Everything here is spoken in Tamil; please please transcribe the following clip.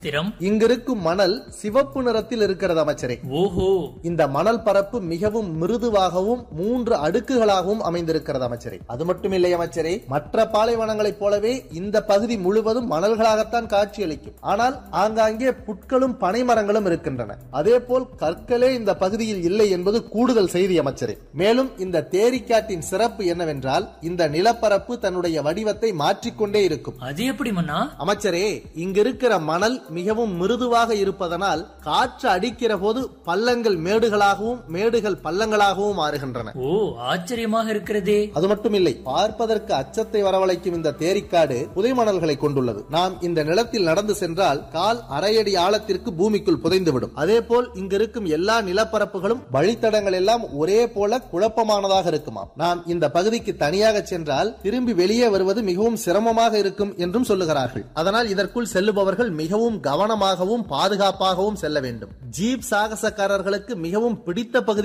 திறம் இங்கிருக்கும் மணல் சிவப்பு நிறத்தில் இருக்கிறது அமைச்சரே ஓஹோ இந்த மணல் பரப்பு மிகவும் மிருதுவாகவும் மூன்று அடுக்குகளாகவும் அமைந்திருக்கிறது அமைச்சரே அது மட்டுமில்லை அமைச்சரே மற்ற பாலைவனங்களைப் போலவே இந்த பகுதி முழுவதும் மணல்களாகத்தான் காட்சியளிக்கும் ஆனால் ஆங்காங்கே புட்களும் பனை மரங்களும் இருக்கின்றன அதேபோல் கற்களே இந்த பகுதியில் இல்லை என்பது கூடுதல் செய்தி அமைச்சரே மேலும் இந்த தேரிக்காட்டின் சிறப்பு என்னவென்றால் இந்த நிலப்பரப்பு தன்னுடைய வடிவத்தை மாற்றிக்கொண்டே இருக்கும் அது எப்படி மன்னா அமைச்சரே இங்கிருக்கிற மணல் மிகவும் மிருதுவாக இருப்பதனால் காற்று அடிக்கிற போது பள்ளங்கள் மேடுகளாகவும் மேடுகள் பள்ளங்களாகவும் மாறுகின்றன ஓ ஆச்சரியமாக இருக்கிறதே அது மட்டுமில்லை பார்ப்பதற்கு அச்சத்தை வரவழைக்கும் இந்த தேரிக்காடு புதை மணல்களை கொண்டுள்ளது நாம் இந்த நிலத்தில் நடந்து சென்றால் கால் அரையடி ஆழத்திற்கு பூமிக்குள் புதைந்துவிடும் அதேபோல் இங்கிருக்கும் எல்லா நிலப்பரப்புகளும் வழித்தடங்கள் எல்லாம் ஒரே போல குழப்பமானதாக இருக்குமாம் நாம் இந்த பகுதிக்கு தனியாக சென்றால் திரும்பி வெளியே வருவது மிகவும் சிரமமாக இருக்கும் என்றும் சொல்லுகிறார்கள் அதனால் இதற்குள் செல்லுபவர்கள் மிகவும் கவனமாகவும் பாதுகாப்பாகவும் செல்ல வேண்டும் ஜீப் சாகசக்காரர்களுக்கு மிகவும் பிடித்த பகுதி